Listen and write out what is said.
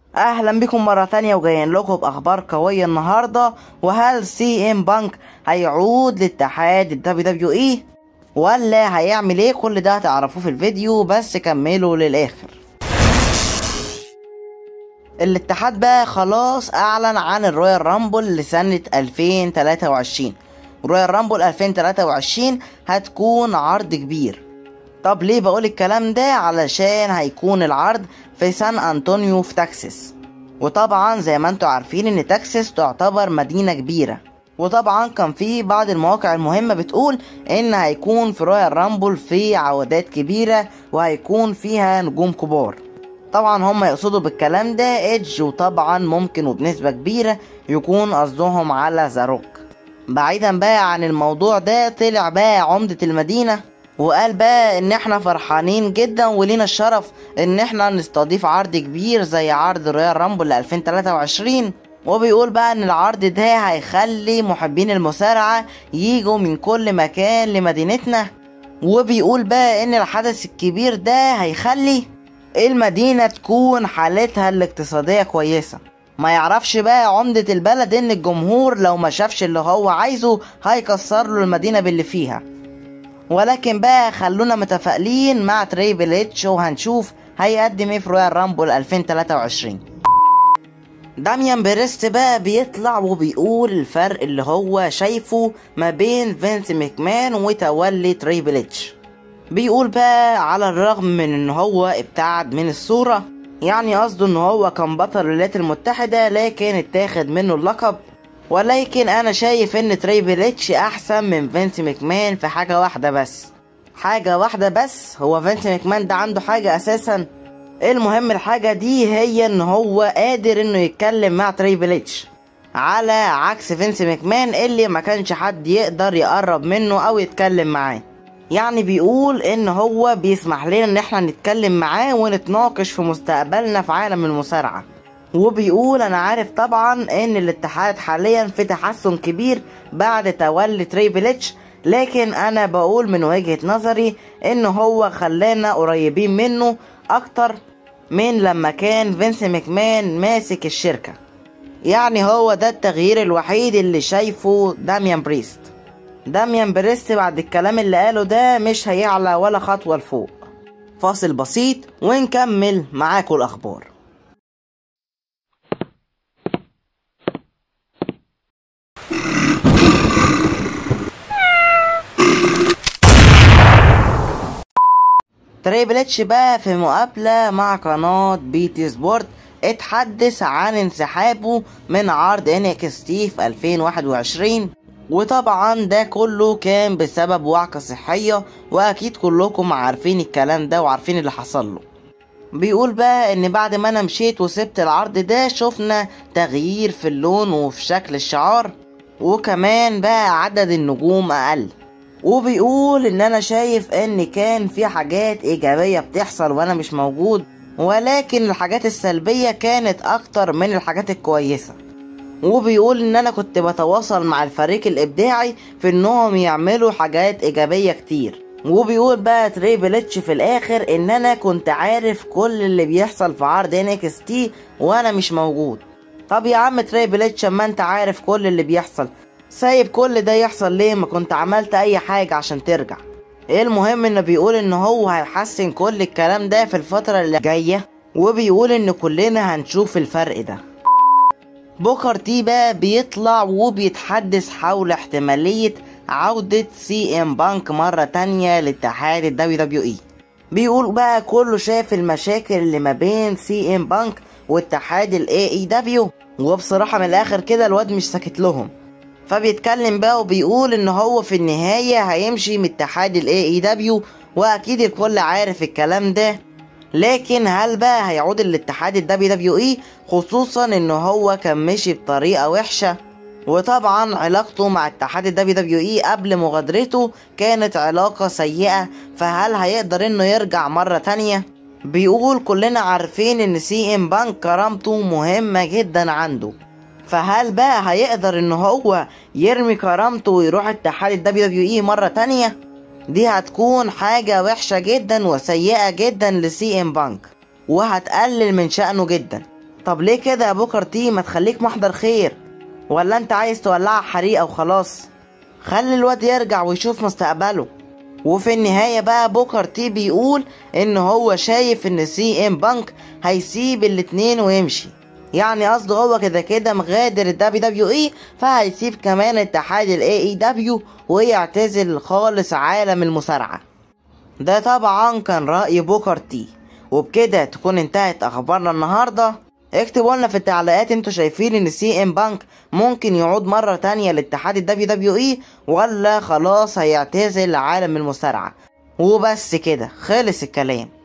اهلا بكم مرة تانية وجايين لكم باخبار قوية النهاردة وهل سي ام بانك هيعود لاتحاد الدبليو دبليو اي ولا هيعمل ايه كل ده هتعرفوه في الفيديو بس كملوا للاخر الاتحاد بقى خلاص اعلن عن الرويال رامبل لسنة 2023 رويال رامبل 2023 هتكون عرض كبير طب ليه بقول الكلام ده علشان هيكون العرض في سان انطونيو في تكساس وطبعا زي ما انتوا عارفين ان تكساس تعتبر مدينة كبيرة وطبعا كان في بعض المواقع المهمة بتقول ان هيكون في رويال رامبل في عودات كبيرة وهيكون فيها نجوم كبار طبعا هم يقصدوا بالكلام ده ايدج وطبعا ممكن وبنسبة كبيرة يكون قصدهم على زاروك بعيدا بقى عن الموضوع ده طلع بقى عمدة المدينة وقال بقى ان احنا فرحانين جدا ولينا الشرف ان احنا نستضيف عرض كبير زي عرض رويال رامبل 2023 وبيقول بقى ان العرض ده هيخلي محبين المصارعة يجوا من كل مكان لمدينتنا وبيقول بقى ان الحدث الكبير ده هيخلي المدينة تكون حالتها الاقتصادية كويسة ما يعرفش بقى عمدة البلد ان الجمهور لو ما شافش اللي هو عايزه هيكسر له المدينة باللي فيها ولكن بقى خلونا متفائلين مع تريبل اتش وهنشوف هيقدم ايه في رويال رامبل 2023 داميان بريست بقى بيطلع وبيقول الفرق اللي هو شايفه ما بين فينس ميكمان وتولي تريبل اتش بيقول بقى على الرغم من ان هو ابتعد من الصورة يعني قصده ان هو كان بطل الولايات المتحدة لكن اتاخد منه اللقب ولكن انا شايف ان تريبل اتش احسن من فينس مكمان في حاجة واحدة بس حاجة واحدة بس هو فينس مكمان ده عنده حاجة اساسا المهم الحاجة دي هي ان هو قادر انه يتكلم مع تريبل اتش على عكس فينس مكمان اللي ما كانش حد يقدر يقرب منه او يتكلم معاه يعني بيقول ان هو بيسمح لنا ان احنا نتكلم معاه ونتناقش في مستقبلنا في عالم المصارعة وبيقول انا عارف طبعا ان الاتحاد حاليا في تحسن كبير بعد تولي تريبل اتش لكن انا بقول من وجهة نظري ان هو خلانا قريبين منه اكتر من لما كان فينس مكمان ماسك الشركة يعني هو ده التغيير الوحيد اللي شايفه داميان بريست داميان بريست بعد الكلام اللي قاله ده مش هيعلى ولا خطوة لفوق فاصل بسيط ونكمل معاكم الأخبار تريبل اتش بقى في مقابلة مع قناة بي تي سبورت اتحدث عن انسحابه من عرض انكستي في 2021 وطبعا ده كله كان بسبب وعكة صحية واكيد كلكم عارفين الكلام ده وعارفين اللي حصل له بيقول بقى ان بعد ما انا مشيت وسبت العرض ده شفنا تغيير في اللون وفي شكل الشعار وكمان بقى عدد النجوم اقل وبيقول ان انا شايف ان كان في حاجات ايجابية بتحصل وانا مش موجود ولكن الحاجات السلبية كانت اكتر من الحاجات الكويسة وبيقول ان انا كنت بتواصل مع الفريق الابداعي في انهم يعملوا حاجات ايجابية كتير وبيقول بقى تريبل اتش في الاخر ان انا كنت عارف كل اللي بيحصل في عرض انكس تي وانا مش موجود طب يا عم تريبل اتش اما انت عارف كل اللي بيحصل سايب كل ده يحصل ليه ما كنت عملت اي حاجة عشان ترجع المهم انه بيقول ان هو هيحسن كل الكلام ده في الفترة اللي جاية وبيقول ان كلنا هنشوف الفرق ده بوكر تي بقى بيطلع وبيتحدث حول احتمالية عودة سي ام بانك مرة تانية لاتحاد الدبليو دبليو اي بيقول بقى كله شاف المشاكل اللي ما بين سي ام بانك واتحاد الاي اي دبليو وبصراحة من الاخر كده الواد مش ساكت لهم فبيتكلم بقى وبيقول ان هو في النهاية هيمشي من اتحاد الاي اي دبليو واكيد الكل عارف الكلام ده لكن هل بقى هيعود الاتحاد الدبليو دبليو اي خصوصا ان هو كان مشي بطريقة وحشة وطبعا علاقته مع اتحاد الدبليو دبليو اي قبل مغادرته كانت علاقة سيئة فهل هيقدر انه يرجع مرة تانية بيقول كلنا عارفين ان سي ام بانك كرامته مهمة جدا عنده فهل بقى هيقدر ان هو يرمي كرامته ويروح اتحاد الدبليو دبليو اي مرة تانية دي هتكون حاجة وحشة جدا وسيئة جدا لسي ام بانك وهتقلل من شأنه جدا طب ليه كده يا بوكر تي ما تخليك محضر خير ولا انت عايز تولعها حريقة وخلاص خلي الواد يرجع ويشوف مستقبله وفي النهاية بقى بوكر تي بيقول ان هو شايف ان سي ام بانك هيسيب الاتنين ويمشي يعني قصده هو كده كده مغادر الدبليو دبليو اي فهيسيب كمان اتحاد الاي اي دبليو ويعتزل خالص عالم المصارعة ده طبعا كان رأي بوكر تي وبكده تكون انتهت اخبارنا النهارده اكتبوا لنا في التعليقات انتوا شايفين ان سي ام بانك ممكن يعود مرة تانية لاتحاد الدبليو دبليو اي ولا خلاص هيعتزل عالم المصارعة وبس كده خلص الكلام